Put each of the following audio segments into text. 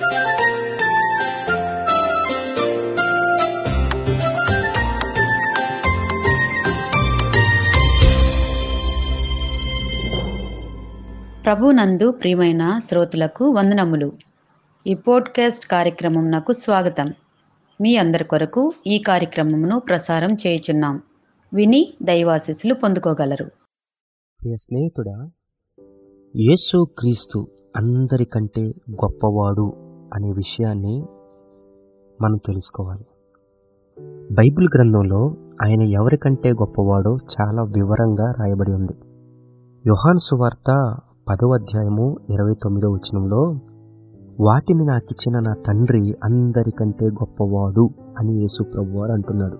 ప్రభునందు ప్రియమైన శ్రోతలకు వందనములు ఈ పోడ్కాస్ట్ కార్యక్రమం నాకు స్వాగతం మీ అందరి కొరకు ఈ కార్యక్రమమును ప్రసారం చేయుచున్నాం విని దైవాశీస్సులు పొందుకోగలరు ప్రియ స్నేహితుడా యేసు క్రీస్తు అందరికంటే గొప్పవాడు అనే విషయాన్ని మనం తెలుసుకోవాలి బైబిల్ గ్రంథంలో ఆయన ఎవరికంటే గొప్పవాడో చాలా వివరంగా రాయబడి ఉంది యోహాన్ సువార్త పదవ అధ్యాయము ఇరవై తొమ్మిదో వచనంలో వాటిని నాకిచ్చిన నా తండ్రి అందరికంటే గొప్పవాడు అని యేసు ప్రభువారు అంటున్నాడు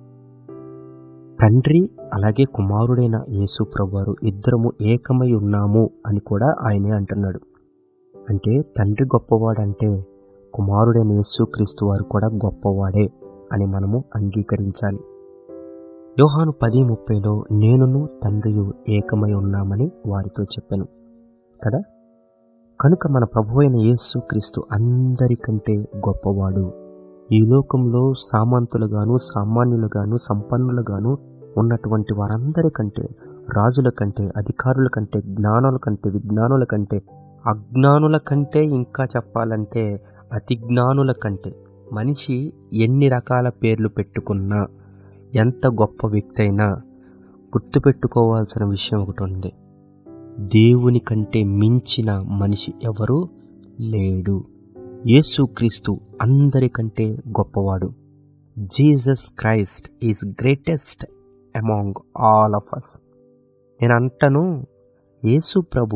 తండ్రి అలాగే కుమారుడైన యేసు ప్రభువారు ఇద్దరము ఏకమై ఉన్నాము అని కూడా ఆయనే అంటున్నాడు అంటే తండ్రి గొప్పవాడంటే కుమారుడైన యేసు క్రీస్తు వారు కూడా గొప్పవాడే అని మనము అంగీకరించాలి యోహాను పది ముప్పైలో నేనును తండ్రియు ఏకమై ఉన్నామని వారితో చెప్పాను కదా కనుక మన ప్రభు అయిన యేసు క్రీస్తు అందరికంటే గొప్పవాడు ఈ లోకంలో సామంతులుగాను సామాన్యులుగాను సంపన్నులుగాను ఉన్నటువంటి వారందరికంటే రాజుల కంటే అధికారుల కంటే జ్ఞానుల కంటే విజ్ఞానుల కంటే అజ్ఞానుల కంటే ఇంకా చెప్పాలంటే అతి జ్ఞానుల కంటే మనిషి ఎన్ని రకాల పేర్లు పెట్టుకున్నా ఎంత గొప్ప వ్యక్తి అయినా గుర్తుపెట్టుకోవాల్సిన విషయం ఒకటి ఉంది దేవుని కంటే మించిన మనిషి ఎవరు లేడు యేసుక్రీస్తు అందరికంటే గొప్పవాడు Jesus Christ is greatest among all of us నేను అంటాను యేసు ప్రభు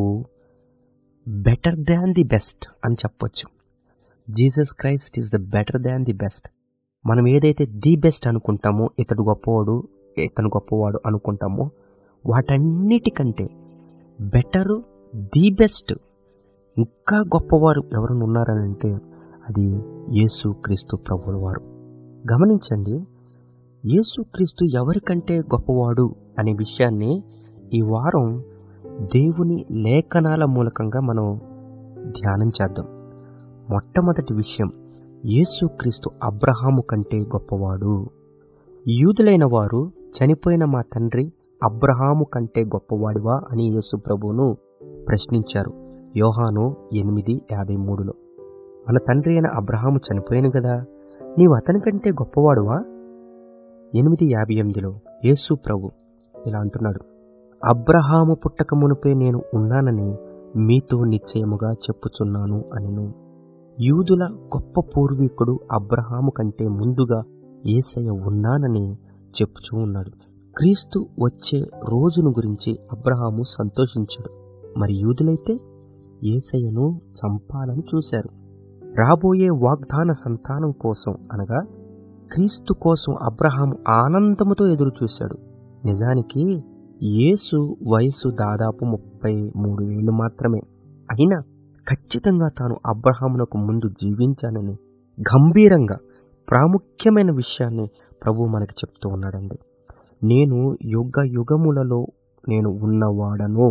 బెటర్ దాన్ ది బెస్ట్ అని చెప్పొచ్చు Jesus Christ is the better than the best మనం ఏదైతే ది బెస్ట్ అనుకుంటామో ఇతడు గొప్పవాడు ఇతను గొప్పవాడు అనుకుంటామో వాటన్నిటికంటే బెటరు ది బెస్ట్ ఇంకా గొప్పవారు ఎవరైనా ఉన్నారని అంటే అది యేసు క్రీస్తు ప్రభుల వారు గమనించండి యేసు క్రీస్తు ఎవరికంటే గొప్పవాడు అనే విషయాన్ని ఈ వారం దేవుని లేఖనాల మూలకంగా మనం ధ్యానం చేద్దాం మొట్టమొదటి విషయం యేసుక్రీస్తు అబ్రహాము కంటే గొప్పవాడు యూదులైన వారు చనిపోయిన మా తండ్రి అబ్రహాము కంటే గొప్పవాడివా అని యేసు ప్రభువును ప్రశ్నించారు యోహాను ఎనిమిది యాభై మూడులో మన తండ్రి అయిన అబ్రహాము చనిపోయాను కదా నీవు అతని కంటే గొప్పవాడువా ఎనిమిది యాభై ఎనిమిదిలో యేసు ప్రభు ఇలా అంటున్నాడు అబ్రహాము పుట్టక మునిపే నేను ఉన్నానని మీతో నిశ్చయముగా చెప్పుచున్నాను అనెను యూదుల గొప్ప పూర్వీకుడు అబ్రహాము కంటే ముందుగా ఏసయ్య ఉన్నానని చెప్పుచూ ఉన్నాడు క్రీస్తు వచ్చే రోజును గురించి అబ్రహాము సంతోషించాడు మరి యూదులైతే ఏసయ్యను చంపాలని చూశారు రాబోయే వాగ్దాన సంతానం కోసం అనగా క్రీస్తు కోసం అబ్రహాం ఆనందముతో ఎదురు చూశాడు నిజానికి యేసు వయసు దాదాపు ముప్పై మూడు ఏళ్ళు మాత్రమే అయినా ఖచ్చితంగా తాను అబ్రహామునకు ముందు జీవించానని గంభీరంగా ప్రాముఖ్యమైన విషయాన్ని ప్రభు మనకి చెప్తూ ఉన్నాడండి నేను యుగ యుగములలో నేను ఉన్నవాడను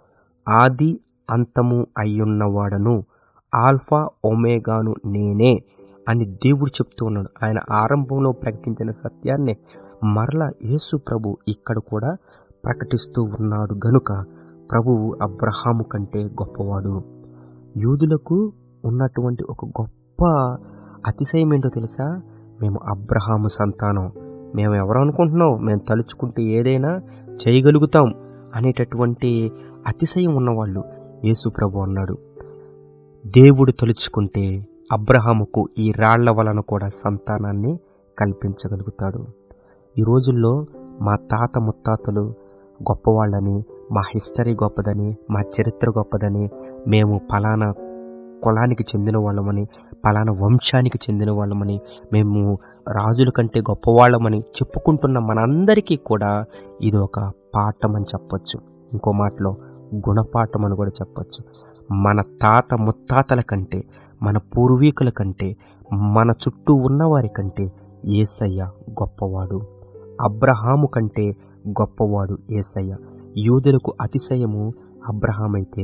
ఆది అంతము అయ్యున్నవాడను ఆల్ఫా ఒమేగాను నేనే అని దేవుడు చెప్తూ ఉన్నాడు ఆయన ఆరంభంలో ప్రకటించిన సత్యాన్ని మరలా యేసు ప్రభు ఇక్కడ కూడా ప్రకటిస్తూ ఉన్నాడు గనుక ప్రభువు అబ్రహాము కంటే గొప్పవాడు యూదులకు ఉన్నటువంటి ఒక గొప్ప అతిశయం ఏంటో తెలుసా మేము అబ్రహాము సంతానం మేము ఎవరు అనుకుంటున్నాం మేము తలుచుకుంటే ఏదైనా చేయగలుగుతాం అనేటటువంటి అతిశయం ఉన్నవాళ్ళు యేసు ప్రభు అన్నాడు దేవుడు తలుచుకుంటే అబ్రహాముకు ఈ రాళ్ల వలన కూడా సంతానాన్ని కల్పించగలుగుతాడు ఈ రోజుల్లో మా తాత ముత్తాతలు గొప్పవాళ్ళని మా హిస్టరీ గొప్పదని మా చరిత్ర గొప్పదని మేము ఫలానా కులానికి చెందిన వాళ్ళమని పలానా వంశానికి చెందిన వాళ్ళమని మేము రాజుల కంటే గొప్పవాళ్ళమని చెప్పుకుంటున్న మనందరికీ కూడా ఇది ఒక పాఠం అని చెప్పొచ్చు ఇంకో మాటలో గుణపాఠం అని కూడా చెప్పొచ్చు మన తాత ముత్తాతల కంటే మన పూర్వీకుల కంటే మన చుట్టూ ఉన్నవారి కంటే ఏసయ్య గొప్పవాడు అబ్రహాము కంటే గొప్పవాడు ఏసయ్య యూదులకు అతిశయము అబ్రహాం అయితే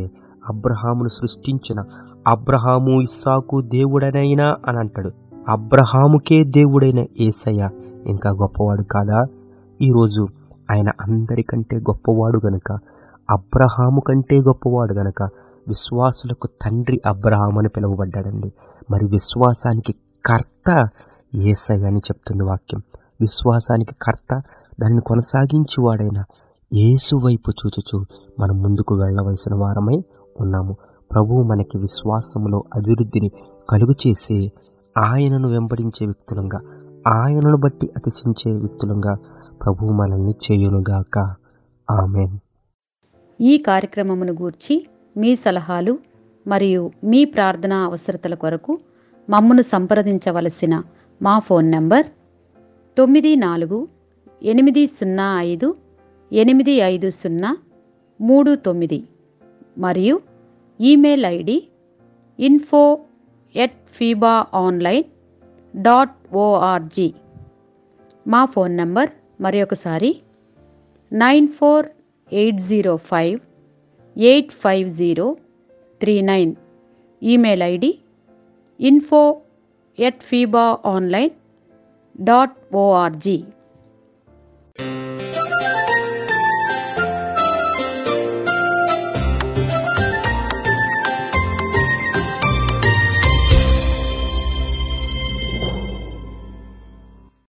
అబ్రహామును సృష్టించిన అబ్రహాము ఇస్సాకు దేవుడనైనా అని అంటాడు అబ్రహాముకే దేవుడైన ఏసయ్య ఇంకా గొప్పవాడు కాదా ఈరోజు ఆయన అందరికంటే గొప్పవాడు గనుక అబ్రహాము కంటే గొప్పవాడు గనక విశ్వాసులకు తండ్రి అబ్రహాం అని పిలువబడ్డాడండి మరి విశ్వాసానికి కర్త ఏసయ్య అని చెప్తుంది వాక్యం విశ్వాసానికి కర్త దాన్ని కొనసాగించువాడైన యేసు వైపు చూచుచు మనం ముందుకు వెళ్ళవలసిన వారమై ఉన్నాము ప్రభువు మనకి విశ్వాసంలో అభివృద్ధిని కలుగు చేసి ఆయనను వెంబడించే వ్యక్తులంగా ఆయనను బట్టి అతిశించే వ్యక్తులంగా ప్రభువు మనల్ని చేయునుగాక ఆమెన్ ఈ కార్యక్రమమును గూర్చి మీ సలహాలు మరియు మీ ప్రార్థనా అవసరతల కొరకు మమ్మను సంప్రదించవలసిన మా ఫోన్ నంబర్ తొమ్మిది నాలుగు ఎనిమిది సున్నా ఐదు ఎనిమిది ఐదు సున్నా మూడు తొమ్మిది మరియు email ID info at FEBA online dot ORG మా ఫోన్ నంబర్ మరి ఒకసారి nine four eight zero five eight five zero three nine email ID info at FEBA online dot ORG